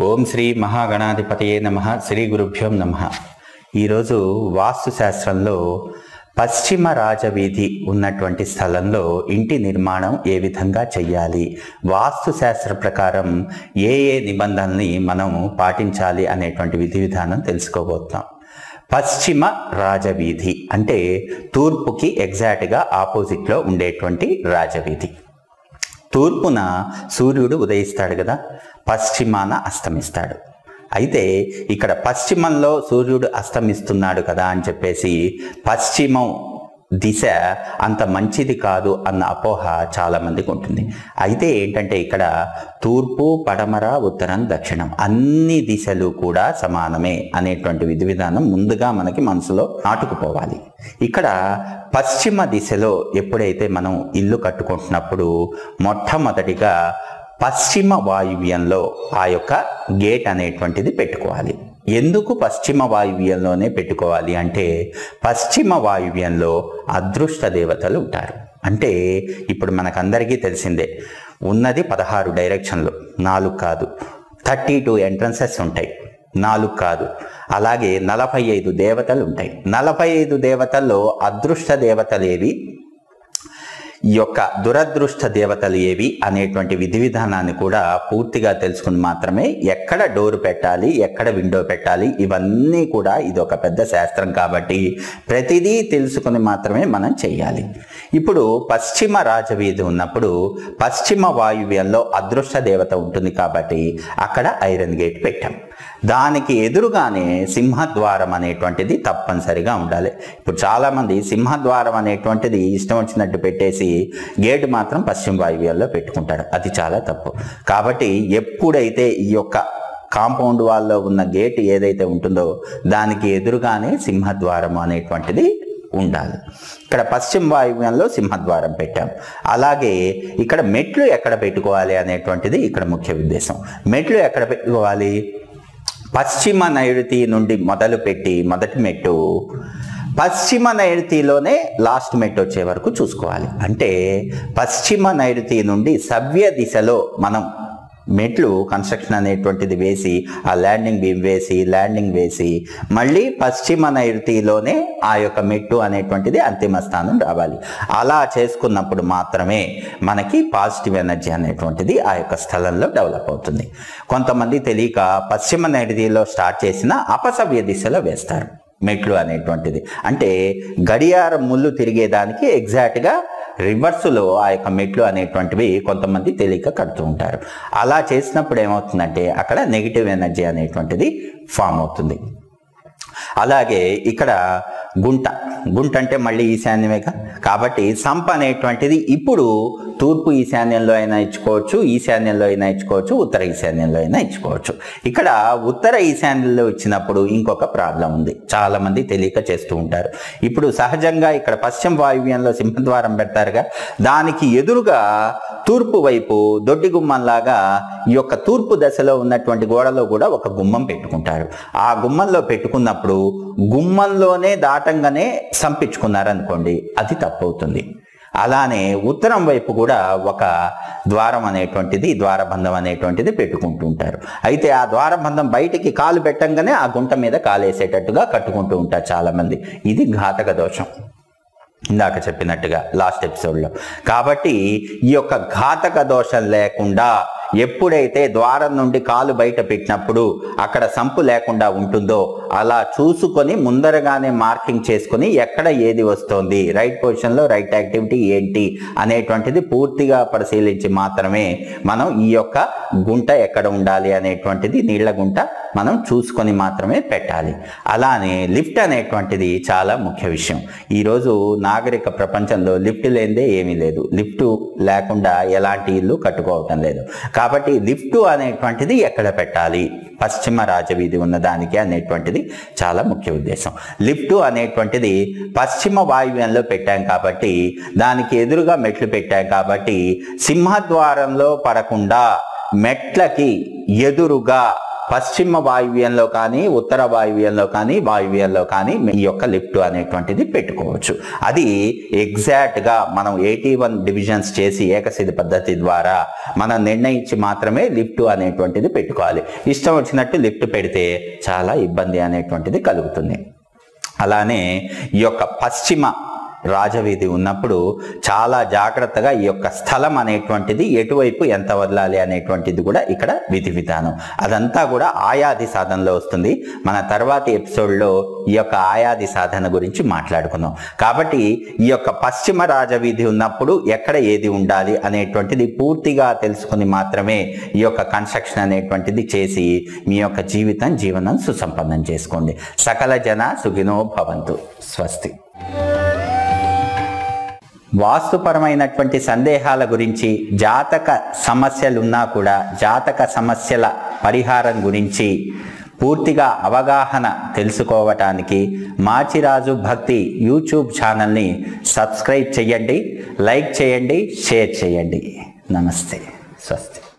ఓం శ్రీ మహాగణాధిపతయే నమ శ్రీ గురుభ్యో నమ ఈరోజు వాస్తు శాస్త్రంలో పశ్చిమ రాజవీధి ఉన్నటువంటి స్థలంలో ఇంటి నిర్మాణం ఏ విధంగా చెయ్యాలి వాస్తు శాస్త్ర ప్రకారం ఏ ఏ నిబంధనల్ని మనం పాటించాలి అనేటువంటి విధి విధానం తెలుసుకోబోతున్నాం పశ్చిమ రాజవీధి అంటే తూర్పుకి ఎగ్జాక్ట్గా ఆపోజిట్లో ఉండేటువంటి రాజవీధి తూర్పున సూర్యుడు ఉదయిస్తాడు కదా పశ్చిమాన అస్తమిస్తాడు అయితే ఇక్కడ పశ్చిమంలో సూర్యుడు అస్తమిస్తున్నాడు కదా అని చెప్పేసి పశ్చిమం దిశ అంత మంచిది కాదు అన్న అపోహ చాలా మందికి ఉంటుంది అయితే ఏంటంటే ఇక్కడ తూర్పు పడమర ఉత్తరం దక్షిణం అన్ని దిశలు కూడా సమానమే అనేటువంటి విధి విధానం ముందుగా మనకి మనసులో నాటుకుపోవాలి ఇక్కడ పశ్చిమ దిశలో ఎప్పుడైతే మనం ఇల్లు కట్టుకుంటున్నప్పుడు మొట్టమొదటిగా పశ్చిమ వాయువ్యంలో ఆ యొక్క గేట్ అనేటువంటిది పెట్టుకోవాలి ఎందుకు పశ్చిమ వాయువ్యంలోనే పెట్టుకోవాలి అంటే పశ్చిమ వాయువ్యంలో అదృష్ట దేవతలు ఉంటారు అంటే ఇప్పుడు మనకందరికీ తెలిసిందే ఉన్నది పదహారు డైరెక్షన్లు నాలుగు కాదు థర్టీ టూ ఎంట్రన్సెస్ ఉంటాయి నాలుగు కాదు అలాగే నలభై ఐదు దేవతలు ఉంటాయి నలభై ఐదు దేవతల్లో అదృష్ట దేవతలు ఏవి ఈ యొక్క దురదృష్ట దేవతలు ఏవి అనేటువంటి విధి విధానాన్ని కూడా పూర్తిగా తెలుసుకుని మాత్రమే ఎక్కడ డోర్ పెట్టాలి ఎక్కడ విండో పెట్టాలి ఇవన్నీ కూడా ఇది ఒక పెద్ద శాస్త్రం కాబట్టి ప్రతిదీ తెలుసుకుని మాత్రమే మనం చెయ్యాలి ఇప్పుడు పశ్చిమ రాజవీధి ఉన్నప్పుడు పశ్చిమ వాయువ్యంలో అదృష్ట దేవత ఉంటుంది కాబట్టి అక్కడ ఐరన్ గేట్ పెట్టాం దానికి ఎదురుగానే సింహద్వారం అనేటువంటిది తప్పనిసరిగా ఉండాలి ఇప్పుడు చాలామంది సింహద్వారం అనేటువంటిది ఇష్టం వచ్చినట్టు పెట్టేసి గేటు మాత్రం పశ్చిమ వాయువ్యాల్లో పెట్టుకుంటారు అది చాలా తప్పు కాబట్టి ఎప్పుడైతే ఈ యొక్క కాంపౌండ్ వాల్లో ఉన్న గేట్ ఏదైతే ఉంటుందో దానికి ఎదురుగానే సింహద్వారం అనేటువంటిది ఉండాలి ఇక్కడ పశ్చిమ వాయువ్యంలో సింహద్వారం పెట్టాం అలాగే ఇక్కడ మెట్లు ఎక్కడ పెట్టుకోవాలి అనేటువంటిది ఇక్కడ ముఖ్య ఉద్దేశం మెట్లు ఎక్కడ పెట్టుకోవాలి పశ్చిమ నైరుతి నుండి మొదలుపెట్టి మొదటి మెట్టు పశ్చిమ నైరుతిలోనే లాస్ట్ మెట్టు వచ్చే వరకు చూసుకోవాలి అంటే పశ్చిమ నైరుతి నుండి సవ్య దిశలో మనం మెట్లు కన్స్ట్రక్షన్ అనేటువంటిది వేసి ఆ ల్యాండింగ్ బీమ్ వేసి ల్యాండింగ్ వేసి మళ్ళీ పశ్చిమ నైరుతిలోనే ఆ యొక్క మెట్టు అనేటువంటిది అంతిమ స్థానం రావాలి అలా చేసుకున్నప్పుడు మాత్రమే మనకి పాజిటివ్ ఎనర్జీ అనేటువంటిది ఆ యొక్క స్థలంలో డెవలప్ అవుతుంది కొంతమంది తెలియక పశ్చిమ నైరుతిలో స్టార్ట్ చేసిన అపసవ్య దిశలో వేస్తారు మెట్లు అనేటువంటిది అంటే గడియారం ముళ్ళు తిరిగేదానికి ఎగ్జాక్ట్గా రివర్స్లో ఆ యొక్క మెట్లు అనేటువంటివి కొంతమంది తెలియక కడుతూ ఉంటారు అలా చేసినప్పుడు ఏమవుతుందంటే అక్కడ నెగిటివ్ ఎనర్జీ అనేటువంటిది ఫామ్ అవుతుంది అలాగే ఇక్కడ గుంట గుంట అంటే మళ్ళీ ఈశాన్యమేగా కాబట్టి సంప అనేటువంటిది ఇప్పుడు తూర్పు ఈశాన్యంలో అయినా ఇచ్చుకోవచ్చు ఈశాన్యంలో అయినా ఇచ్చుకోవచ్చు ఉత్తర ఈశాన్యంలో అయినా ఇచ్చుకోవచ్చు ఇక్కడ ఉత్తర ఈశాన్యంలో ఇచ్చినప్పుడు ఇంకొక ప్రాబ్లం ఉంది చాలా మంది తెలియక చేస్తూ ఉంటారు ఇప్పుడు సహజంగా ఇక్కడ పశ్చిమ వాయువ్యంలో సింహద్వారం పెడతారుగా దానికి ఎదురుగా తూర్పు వైపు దొడ్డి గుమ్మంలాగా ఈ యొక్క తూర్పు దశలో ఉన్నటువంటి గోడలో కూడా ఒక గుమ్మం పెట్టుకుంటారు ఆ గుమ్మంలో పెట్టుకున్నప్పుడు గుమ్మంలోనే దాటంగానే సంపించుకున్నారనుకోండి అది తప్పవుతుంది అలానే ఉత్తరం వైపు కూడా ఒక ద్వారం అనేటువంటిది ద్వారబంధం అనేటువంటిది పెట్టుకుంటూ ఉంటారు అయితే ఆ ద్వారబంధం బయటికి కాలు పెట్టంగానే ఆ గుంట మీద కాలేసేటట్టుగా కట్టుకుంటూ ఉంటారు చాలామంది ఇది ఘాతక దోషం ఇందాక చెప్పినట్టుగా లాస్ట్ ఎపిసోడ్లో కాబట్టి ఈ యొక్క ఘాతక దోషం లేకుండా ఎప్పుడైతే ద్వారం నుండి కాలు బయట పెట్టినప్పుడు అక్కడ సంపు లేకుండా ఉంటుందో అలా చూసుకొని ముందరగానే మార్కింగ్ చేసుకొని ఎక్కడ ఏది వస్తోంది రైట్ పొజిషన్లో రైట్ యాక్టివిటీ ఏంటి అనేటువంటిది పూర్తిగా పరిశీలించి మాత్రమే మనం ఈ యొక్క గుంట ఎక్కడ ఉండాలి అనేటువంటిది నీళ్ల గుంట మనం చూసుకొని మాత్రమే పెట్టాలి అలానే లిఫ్ట్ అనేటువంటిది చాలా ముఖ్య విషయం ఈరోజు నాగరిక ప్రపంచంలో లిఫ్ట్ లేనిదే ఏమీ లేదు లిఫ్ట్ లేకుండా ఎలాంటి ఇల్లు కట్టుకోవటం లేదు కాబట్టి లిఫ్ట్ అనేటువంటిది ఎక్కడ పెట్టాలి పశ్చిమ రాజవీధి ఉన్నదానికి అనేటువంటిది చాలా ముఖ్య ఉద్దేశం లిఫ్ట్ అనేటువంటిది పశ్చిమ వాయువ్యంలో పెట్టాం కాబట్టి దానికి ఎదురుగా మెట్లు పెట్టాం కాబట్టి సింహద్వారంలో పడకుండా మెట్లకి ఎదురుగా పశ్చిమ వాయువ్యంలో కానీ ఉత్తర వాయువ్యంలో కానీ వాయువ్యంలో కానీ ఈ యొక్క లిఫ్ట్ అనేటువంటిది పెట్టుకోవచ్చు అది ఎగ్జాక్ట్ గా మనం ఎయిటీ వన్ డివిజన్స్ చేసి ఏకసిధి పద్ధతి ద్వారా మనం నిర్ణయించి మాత్రమే లిఫ్ట్ అనేటువంటిది పెట్టుకోవాలి ఇష్టం వచ్చినట్టు లిఫ్ట్ పెడితే చాలా ఇబ్బంది అనేటువంటిది కలుగుతుంది అలానే ఈ యొక్క పశ్చిమ రాజవీధి ఉన్నప్పుడు చాలా జాగ్రత్తగా ఈ యొక్క స్థలం అనేటువంటిది ఎటువైపు ఎంత వదలాలి అనేటువంటిది కూడా ఇక్కడ విధి విధానం అదంతా కూడా ఆయాది సాధనలో వస్తుంది మన తర్వాతి ఎపిసోడ్లో ఈ యొక్క ఆయాది సాధన గురించి మాట్లాడుకుందాం కాబట్టి ఈ యొక్క పశ్చిమ రాజవీధి ఉన్నప్పుడు ఎక్కడ ఏది ఉండాలి అనేటువంటిది పూర్తిగా తెలుసుకుని మాత్రమే ఈ యొక్క కన్స్ట్రక్షన్ అనేటువంటిది చేసి మీ యొక్క జీవితం జీవనం సుసంపన్నం చేసుకోండి సకల జన సుఖినో భవంతు స్వస్తి వాస్తుపరమైనటువంటి సందేహాల గురించి జాతక సమస్యలున్నా కూడా జాతక సమస్యల పరిహారం గురించి పూర్తిగా అవగాహన తెలుసుకోవటానికి మాచిరాజు భక్తి యూట్యూబ్ ఛానల్ని సబ్స్క్రైబ్ చేయండి లైక్ చేయండి షేర్ చేయండి నమస్తే స్వస్తి